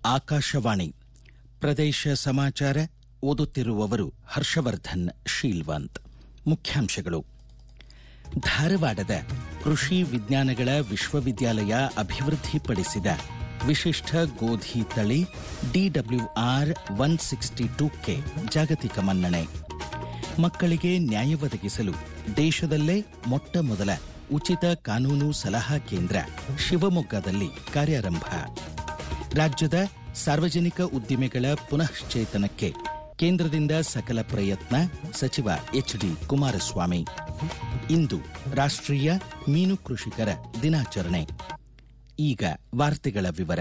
ಆಕಾಶವಾಣಿ ಪ್ರದೇಶ ಸಮಾಚಾರ ಓದುತ್ತಿರುವವರು ಹರ್ಷವರ್ಧನ್ ಶೀಲ್ವಂತ್ ಮುಖ್ಯಾಂಶಗಳು ಧಾರವಾಡದ ಕೃಷಿ ವಿಜ್ಞಾನಗಳ ವಿಶ್ವವಿದ್ಯಾಲಯ ಅಭಿವೃದ್ಧಿಪಡಿಸಿದ ವಿಶಿಷ್ಟ ಗೋಧಿ ತಳಿ ಡಿಡಬ್ಲ್ಯೂಆರ್ ಒನ್ ಸಿಕ್ಸ್ಟಿ ಟೂಕ್ಕೆ ಜಾಗತಿಕ ಮನ್ನಣೆ ಮಕ್ಕಳಿಗೆ ನ್ಯಾಯ ಒದಗಿಸಲು ದೇಶದಲ್ಲೇ ಮೊಟ್ಟ ಮೊದಲ ಉಚಿತ ಕಾನೂನು ಸಲಹಾ ಕೇಂದ್ರ ಶಿವಮೊಗ್ಗದಲ್ಲಿ ಕಾರ್ಯಾರಂಭ ರಾಜ್ಯದ ಸಾರ್ವಜನಿಕ ಉದ್ದಿಮೆಗಳ ಪುನಶ್ಚೇತನಕ್ಕೆ ಕೇಂದ್ರದಿಂದ ಸಕಲ ಪ್ರಯತ್ನ ಸಚಿವ ಎಚ್ಡಿ ಕುಮಾರಸ್ವಾಮಿ ಇಂದು ರಾಷ್ಟ್ರೀಯ ಮೀನು ಕೃಷಿಕರ ದಿನಾಚರಣೆ ಈಗ ವಾರ್ತೆಗಳ ವಿವರ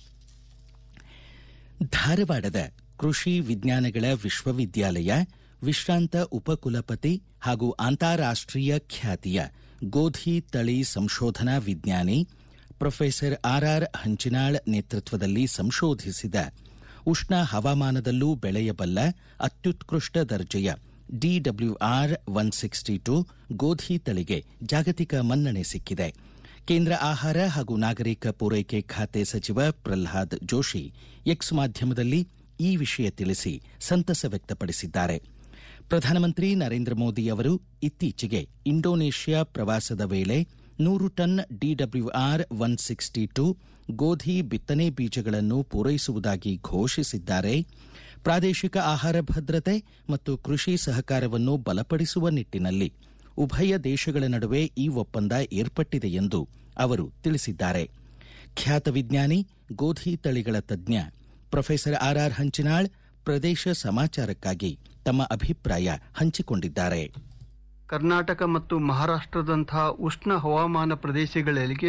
ಧಾರವಾಡದ ಕೃಷಿ ವಿಜ್ಞಾನಗಳ ವಿಶ್ವವಿದ್ಯಾಲಯ ವಿಶ್ರಾಂತ ಉಪಕುಲಪತಿ ಹಾಗೂ ಅಂತಾರಾಷ್ಟ್ರೀಯ ಖ್ಯಾತಿಯ ಗೋಧಿ ತಳಿ ಸಂಶೋಧನಾ ವಿಜ್ಞಾನಿ ಪ್ರೊಫೆಸರ್ ಆರ್ಆರ್ ಹಂಚಿನಾಳ್ ನೇತೃತ್ವದಲ್ಲಿ ಸಂಶೋಧಿಸಿದ ಉಷ್ಣ ಹವಾಮಾನದಲ್ಲೂ ಬೆಳೆಯಬಲ್ಲ ಅತ್ಯುತ್ಕೃಷ್ಟ ದರ್ಜೆಯ ಡಿಡಬ್ಲ್ಯೂಆರ್ ಒನ್ ಸಿಕ್ಸ್ಟಿ ಟು ಗೋಧಿ ತಳಿಗೆ ಜಾಗತಿಕ ಮನ್ನಣೆ ಸಿಕ್ಕಿದೆ ಕೇಂದ್ರ ಆಹಾರ ಹಾಗೂ ನಾಗರಿಕ ಪೂರೈಕೆ ಖಾತೆ ಸಚಿವ ಪ್ರಲ್ಹಾದ್ ಜೋಶಿ ಎಕ್ಸ್ ಮಾಧ್ಯಮದಲ್ಲಿ ಈ ವಿಷಯ ತಿಳಿಸಿ ಸಂತಸ ವ್ಯಕ್ತಪಡಿಸಿದ್ದಾರೆ ಪ್ರಧಾನಮಂತ್ರಿ ನರೇಂದ್ರ ಮೋದಿ ಅವರು ಇತ್ತೀಚೆಗೆ ಇಂಡೋನೇಷ್ಯಾ ಪ್ರವಾಸದ ವೇಳೆ ನೂರು tonne DWR one sixty two ಗೋಧಿ ಬಿತ್ತನೆ ಬೀಜಗಳನ್ನು ಪೂರೈಸುವುದಾಗಿ ಘೋಷಿಸಿದ್ದಾರೆ ಪ್ರಾದೇಶಿಕ ಆಹಾರ ಭದ್ರತೆ ಮತ್ತು ಕೃಷಿ ಸಹಕಾರವನ್ನು ಬಲಪಡಿಸುವ ನಿಟ್ಟಿನಲ್ಲಿ ಉಭಯ ದೇಶಗಳ ನಡುವೆ ಈ ಒಪ್ಪಂದ ಏರ್ಪಟ್ಟಿದೆ ಎಂದು ಅವರು ತಿಳಿಸಿದ್ದಾರೆ ಖ್ಯಾತ ವಿಜ್ಞಾನಿ ಗೋಧಿ ತಳಿಗಳ ತಜ್ಞ ಪ್ರೊಫೆಸರ್ ಆರ್ಆರ್ ಹಂಚಿನಾಳ್ ಪ್ರದೇಶ ಸಮಾಚಾರಕ್ಕಾಗಿ ತಮ್ಮ ಅಭಿಪ್ರಾಯ ಹಂಚಿಕೊಂಡಿದ್ದಾರೆ ಕರ್ನಾಟಕ ಮತ್ತು ಮಹಾರಾಷ್ಟ್ರದಂತಹ ಉಷ್ಣ ಹವಾಮಾನ ಪ್ರದೇಶಗಳಿಗೆ